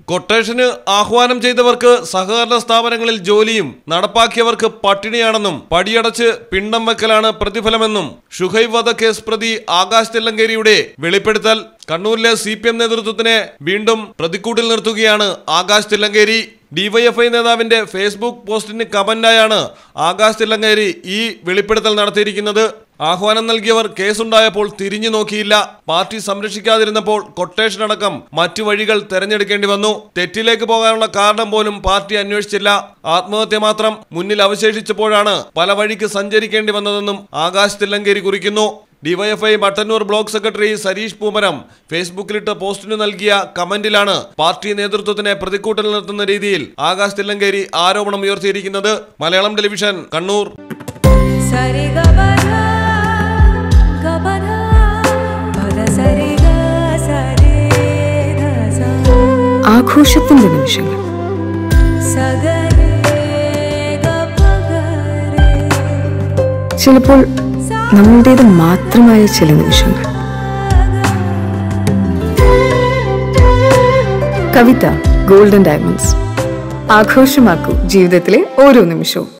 കൊട്ടേഷന് ആഹ്വാനം ചെയ്തവർക്ക് സഹകരണ സ്ഥാപനങ്ങളിൽ ജോലിയും നടപ്പാക്കിയവർക്ക് പട്ടിണിയാണെന്നും പടിയടച്ച് പിണ്ടം വെക്കലാണ് പ്രതിഫലമെന്നും ഷുഹൈബ് വധക്കേസ് പ്രതി ആകാശ് തില്ലങ്കേരിയുടെ വെളിപ്പെടുത്തൽ കണ്ണൂരിലെ സി പി എം നേതൃത്വത്തിനെ വീണ്ടും പ്രതിക്കൂട്ടിൽ നിർത്തുകയാണ് ആകാശ് തില്ലങ്കേരി ഡിവൈഎഫ്ഐ നേതാവിന്റെ ഫേസ്ബുക്ക് പോസ്റ്റിന് കമന്റായാണ് ആകാശ് തില്ലങ്കേരി ഈ വെളിപ്പെടുത്തൽ നടത്തിയിരിക്കുന്നത് ആഹ്വാനം നൽകിയവർ കേസുണ്ടായപ്പോൾ തിരിഞ്ഞു നോക്കിയില്ല പാർട്ടി സംരക്ഷിക്കാതിരുന്നപ്പോൾ കൊട്ടേഷൻ അടക്കം മറ്റു വഴികൾ തെരഞ്ഞെടുക്കേണ്ടി വന്നു തെറ്റിലേക്ക് പോകാനുള്ള കാരണം പോലും പാർട്ടി അന്വേഷിച്ചില്ല ആത്മഹത്യ മാത്രം മുന്നിൽ അവശേഷിച്ചപ്പോഴാണ് പല വഴിക്ക് സഞ്ചരിക്കേണ്ടി വന്നതെന്നും ആകാശ് തില്ലങ്കേരി കുറിക്കുന്നു DYFI Mattannur block secretary Sareesh Poomaram ഫേസ്ബുക്കിലിട്ട പോസ്റ്റിനു നൽകിയ കമന്റിലാണ് പാർട്ടി നേതൃത്വത്തിനെ പ്രതിക്കൂട്ടിൽ നിർത്തുന്ന രീതിയിൽ ആകാശ് തില്ലങ്കേരി ആരോപണം ഉയർത്തിയിരിക്കുന്നത് മലയാളം ടെലിവിഷൻ കണ്ണൂർ സരി ഗബധ ഗബധ പദ സരി ഗ സരി ധ സ ആഘോഷത്തിന്റെ നിമിഷങ്ങൾ സഗരേ ഗ പഗരേ ചിലപ്പോൾ നമ്മളുടേത് മാത്രമായ ചില നിമിഷങ്ങൾ കവിത ഗോൾഡൻ ഡയമണ്ട്സ് ആഘോഷമാക്കൂ ജീവിതത്തിലെ ഓരോ നിമിഷവും